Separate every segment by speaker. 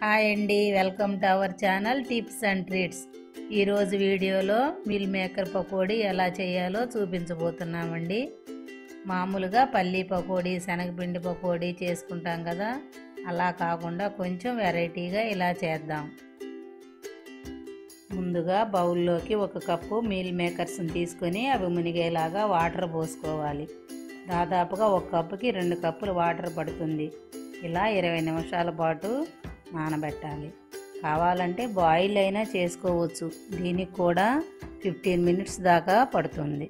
Speaker 1: hi అండి welcome to our channel tips and treats ఈరోజు వీడియోలో మిల్ మేకర్ పకోడీ ఎలా చేయాలో చూపించబోతున్నామండి మామూలుగా పల్లీ పకోడీ శనగపిండి పకోడీ చేసుకుంటాం కదా అలా కాకుండా కొంచెం వెరైటీగా ఇలా చేద్దాం ముందుగా బౌల్లోకి ఒక కప్పు మీల్ మేకర్స్ని తీసుకొని అవి మునిగేలాగా వాటర్ పోసుకోవాలి దాదాపుగా ఒక కప్పుకి రెండు కప్పులు వాటర్ పడుతుంది ఇలా ఇరవై నిమిషాల పాటు నానబెట్టాలి కావాలంటే బాయిల్ అయినా చేసుకోవచ్చు దీనికి కూడా ఫిఫ్టీన్ మినిట్స్ దాకా పడుతుంది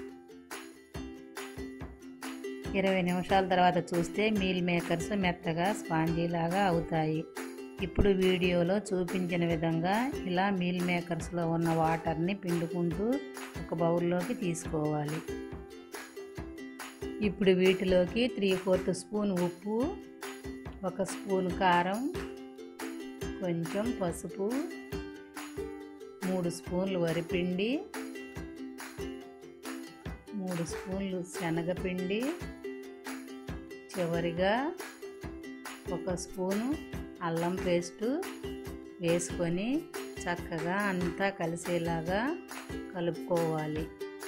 Speaker 1: ఇరవై నిమిషాల తర్వాత చూస్తే మీల్ మేకర్స్ మెత్తగా స్పాంజీ లాగా అవుతాయి ఇప్పుడు వీడియోలో చూపించిన విధంగా ఇలా మీల్ మేకర్స్లో ఉన్న వాటర్ని పిండుకుంటూ ఒక బౌల్లోకి తీసుకోవాలి ఇప్పుడు వీటిలోకి త్రీ ఫోర్త్ స్పూన్ ఉప్పు ఒక స్పూన్ కారం కొంచెం పసుపు మూడు స్పూన్లు వరిపిండి మూడు స్పూన్లు శనగపిండి చివరిగా ఒక స్పూను అల్లం పేస్టు వేసుకొని చక్కగా అంతా కలిసేలాగా కలుపుకోవాలి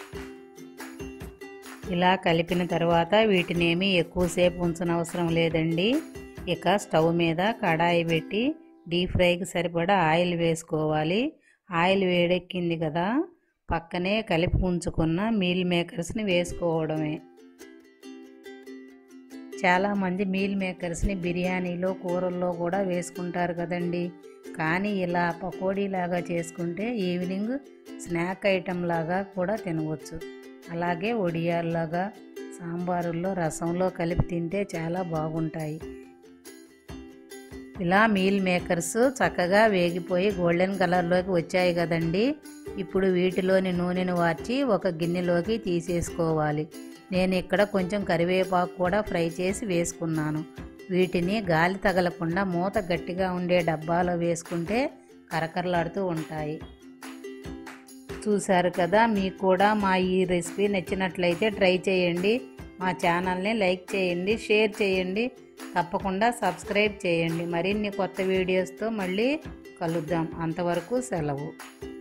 Speaker 1: ఇలా కలిపిన తర్వాత వీటినేమి ఎక్కువసేపు ఉంచనవసరం లేదండి ఇక స్టవ్ మీద కడాయి పెట్టి డీప్ ఫ్రైకి సరిపడా ఆయిల్ వేసుకోవాలి ఆయిల్ వేడెక్కింది కదా పక్కనే కలిపి ఉంచుకున్న మీల్ మేకర్స్ని వేసుకోవడమే చాలామంది మీల్ మేకర్స్ని బిర్యానీలో కూరల్లో కూడా వేసుకుంటారు కదండి కానీ ఇలా పకోడీలాగా చేసుకుంటే ఈవినింగ్ స్నాక్ ఐటెం లాగా కూడా తినవచ్చు అలాగే ఒడియాల్లాగా సాంబారుల్లో రసంలో కలిపి తింటే చాలా బాగుంటాయి ఇలా మీల్ మేకర్స్ చక్కగా వేగిపోయి గోల్డెన్ కలర్లోకి వచ్చాయి కదండి ఇప్పుడు వీటిలోని నూనెను వార్చి ఒక గిన్నెలోకి తీసేసుకోవాలి నేను ఇక్కడ కొంచెం కరివేపాకు కూడా ఫ్రై చేసి వేసుకున్నాను వీటిని గాలి తగలకుండా మూత గట్టిగా ఉండే డబ్బాలో వేసుకుంటే కరకరలాడుతూ ఉంటాయి చూశారు కదా మీకు కూడా మా ఈ రెసిపీ నచ్చినట్లయితే ట్రై చేయండి మా ఛానల్ని లైక్ చేయండి షేర్ చేయండి తప్పకుండా సబ్స్క్రైబ్ చేయండి మరిన్ని కొత్త వీడియోస్తో మళ్ళీ కలుద్దాం అంతవరకు సెలవు